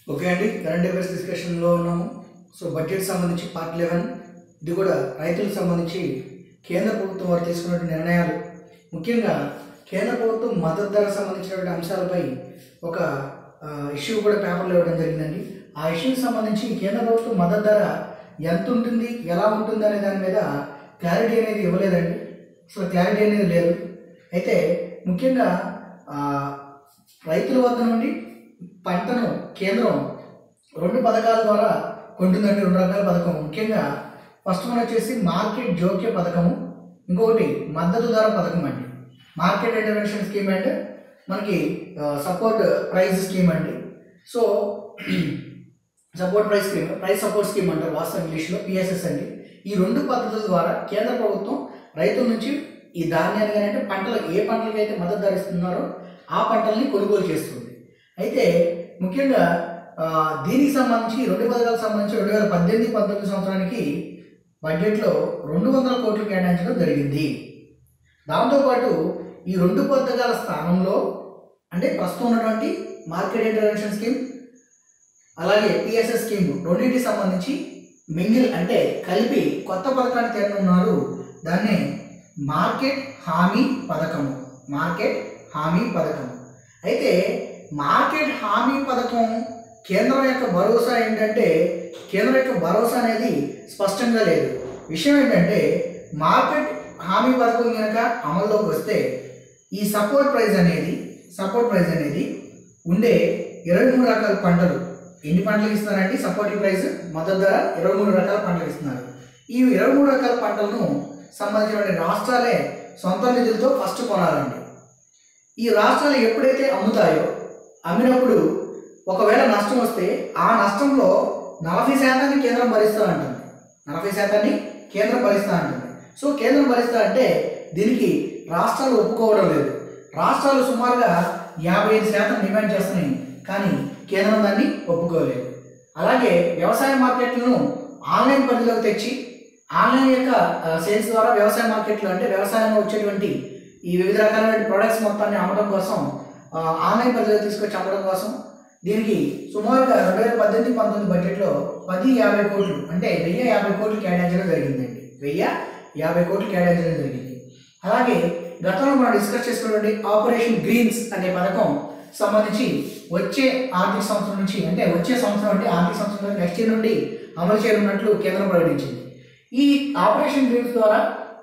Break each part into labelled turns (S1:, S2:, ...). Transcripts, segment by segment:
S1: okay అండి current affairs డిస్కషన్లో ఉన్నాము సో బడ్జెట్ సంబంధించి పార్ట్ లెవెన్ ఇది కూడా రైతులకు సంబంధించి కేంద్ర ప్రభుత్వం వారు తీసుకున్న నిర్ణయాలు ముఖ్యంగా కేంద్ర ప్రభుత్వం మద్దతు ధర సంబంధించినటువంటి అంశాలపై ఒక ఇష్యూ కూడా పేపర్లో ఇవ్వడం జరిగిందండి ఆ ఇష్యూకి సంబంధించి కేంద్ర ప్రభుత్వం మద్దతు ధర ఎంత ఉంటుంది ఎలా ఉంటుంది అనే దాని మీద క్లారిటీ అనేది ఇవ్వలేదండి అసలు క్లారిటీ అనేది లేదు అయితే ముఖ్యంగా ఆ, రైతుల వద్ద నుండి పంటను కేంద్రం రెండు పథకాల ద్వారా కొంటుందండి రెండు రకాల పథకం ముఖ్యంగా ఫస్ట్ వన్ వచ్చేసి మార్కెట్ జోక్య పథకము ఇంకొకటి మద్దతు ధర పథకం అండి మార్కెట్ ఇంటర్వెన్షన్ స్కీమ్ అండ్ మనకి సపోర్ట్ ప్రైస్ స్కీమ్ అండి so support price scheme price support scheme అంటారు వాస్తవ ఇంగ్లీష్లో పిఎస్ఎస్ అండి ఈ రెండు పద్ధతుల ద్వారా కేంద్ర ప్రభుత్వం రైతుల నుంచి ఈ ధాన్యాన్ని కానీ అంటే పంటలు ఏ పంటలకి అయితే మద్దతు ధర ఇస్తున్నారో ఆ పంటల్ని కొనుగోలు చేస్తుంది అయితే ముఖ్యంగా ఆ, దీనికి సంబంధించి రెండు పథకాలకు సంబంధించి రెండు వేల పద్దెనిమిది పంతొమ్మిది సంవత్సరానికి బడ్జెట్లో రెండు వందల కోట్లు కేటాయించడం జరిగింది దాంతోపాటు ఈ రెండు పథకాల స్థానంలో అంటే ప్రస్తుతం ఉన్నటువంటి మార్కెట్ ఇంటర్వెన్షన్ స్కీమ్ అలాగే పిఎస్ఎస్ స్కీమ్ రెండింటికి సంబంధించి మింగిల్ అంటే కలిపి కొత్త పథకాన్ని తేనున్నారు దాన్ని మార్కెట్ హామీ పథకము మార్కెట్ హామీ పథకం అయితే మార్కెట్ హామీ పథకం కేంద్రం యొక్క భరోసా ఏంటంటే కేంద్రం యొక్క భరోసా అనేది స్పష్టంగా లేదు విషయం ఏంటంటే మార్కెట్ హామీ పథకం కనుక అమల్లోకి వస్తే ఈ సపోర్ట్ ప్రైస్ అనేది సపోర్ట్ ప్రైస్ అనేది ఉండే ఇరవై మూడు రకాల పంటలు ఎన్ని పంటలకు ఇస్తున్నారండి సపోర్టివ్ ప్రైస్ మద్దతు ధర ఇరవై మూడు రకాల పంటలకు ఇస్తున్నారు ఈ ఇరవై మూడు రకాల పంటలను సంబంధించిన రాష్ట్రాలే సొంత నిధులతో ఫస్ట్ కొనాలండి ఈ రాష్ట్రాలు ఎప్పుడైతే అమ్ముతాయో అమ్మినప్పుడు ఒకవేళ నష్టం వస్తే ఆ నష్టంలో నలభై శాతాన్ని కేంద్రం భరిస్తా అంటుంది నలభై శాతాన్ని కేంద్రం భరిస్తా అంటుంది సో కేంద్రం భరిస్తా అంటే దీనికి రాష్ట్రాలు ఒప్పుకోవడం లేదు రాష్ట్రాలు సుమారుగా యాభై ఐదు శాతం డిమాండ్ చేస్తున్నాయి కానీ కేంద్రం దాన్ని ఒప్పుకోలేదు అలాగే వ్యవసాయ మార్కెట్లను ఆన్లైన్ పరిధిలోకి తెచ్చి ఆన్లైన్ యొక్క సేల్స్ ద్వారా వ్యవసాయ మార్కెట్లు అంటే వ్యవసాయంలో వచ్చేటువంటి ఈ వివిధ రకాలైన ప్రొడక్ట్స్ మొత్తాన్ని అమ్మడం కోసం ఆ, ఆన్లైన్ పరిధిలో తీసుకొచ్చి అమ్మడం కోసం దీనికి సుమారుగా రెండు వేల పద్దెనిమిది పంతొమ్మిది బడ్జెట్లో పది యాభై కోట్లు అంటే వెయ్యి యాభై కోట్లు కేటాయించడం జరిగిందండి వెయ్యి యాభై కోట్లు కేటాయించడం జరిగింది అలాగే గతంలో మనం డిస్కస్ చేసుకున్నటువంటి ఆపరేషన్ గ్రీన్స్ అనే పథకం సంబంధించి వచ్చే ఆర్థిక సంవత్సరం నుంచి అంటే వచ్చే సంవత్సరం అంటే ఆర్థిక సంవత్సరం నెక్స్ట్ ఇయర్ నుండి అమలు చేయనున్నట్లు కేంద్రం ప్రకటించింది ఈ ఆపరేషన్ గ్రీన్స్ ద్వారా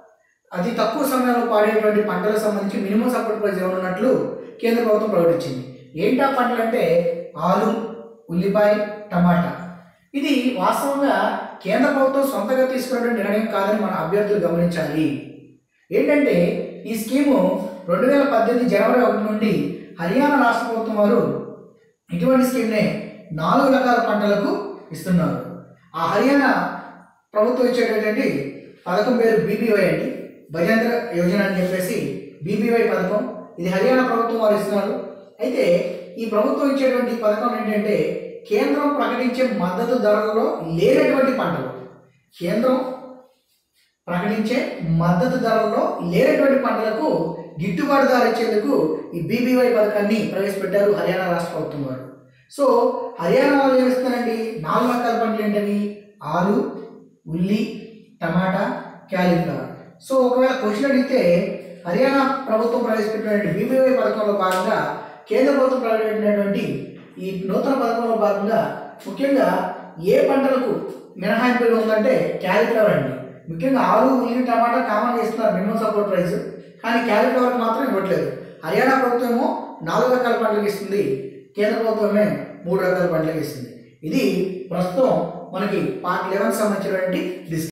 S1: అతి తక్కువ సమయంలో పాడేటువంటి పంటలకు సంబంధించి మినిమం సపోర్ట్ ప్రైస్ ఇవ్వనున్నట్లు కేంద్ర ప్రభుత్వం ప్రకటించింది ఏంటి ఆ పంటలు అంటే ఆలు ఉల్లిపాయ టమాటా ఇది వాస్తవంగా కేంద్ర ప్రభుత్వం సొంతగా తీసుకున్నటువంటి నిర్ణయం కాదని మన అభ్యర్థులు గమనించాలి ఏంటంటే ఈ స్కీము రెండు వేల పద్దెనిమిది జనవరి ఒకటి నుండి హర్యానా రాష్ట్ర ప్రభుత్వం వారు ఇటువంటి స్కీమ్నే నాలుగు రకాల పంటలకు ఇస్తున్నారు ఆ హర్యానా ప్రభుత్వం ఇచ్చేటటువంటి పథకం పేరు బీబీవై అండి భజంత్ర యోజన అని చెప్పేసి బీబీవై పథకం ఇది హర్యానా ప్రభుత్వం వారు ఇస్తున్నారు అయితే ఈ ప్రభుత్వం ఇచ్చేటువంటి పథకం ఏంటంటే కేంద్రం ప్రకటించే మద్దతు ధరలలో లేనటువంటి పంటలు కేంద్రం ప్రకటించే మద్దతు ధరల్లో లేనటువంటి పంటలకు గిట్టుబాటు ధర ఇచ్చేందుకు ఈ బీబీవై పథకాన్ని ప్రవేశపెట్టారు హర్యానా రాష్ట్ర ప్రభుత్వం వారు సో హర్యానా వాళ్ళు ఏమిస్తారండి నాలుగు రకాల పంటలు ఏంటవి ఆలు ఉల్లి టమాటా క్యాలీఫ్లవర్ సో ఒకవేళ క్వశ్చన్ అడిగితే హర్యానా ప్రభుత్వం ప్రవేశపెట్టినటువంటి బీబీవై పథకంలో భాగంగా కేంద్ర ప్రభుత్వం ప్రవేశపెట్టినటువంటి ఈ నూతన పథకంలో భాగంగా ముఖ్యంగా ఏ పంటలకు మినహాయింపుగా ఉందంటే క్యాలీఫ్లవర్ అండి ముఖ్యంగా ఆలు ఉల్లి టమాటా కామన్ ఇస్తున్నారు మినిమం సపోర్ట్ ప్రైస్ కానీ క్యాలీఫ్లవర్ మాత్రం ఇవ్వట్లేదు హర్యానా ప్రభుత్వం ఏమో నాలుగు రకాల పంటలకు ఇస్తుంది కేంద్ర ప్రభుత్వమే మూడు రకాల పంటలకు ఇస్తుంది ఇది ప్రస్తుతం మనకి పార్ట్ లెవెన్ సంబంధించినటువంటి డిస్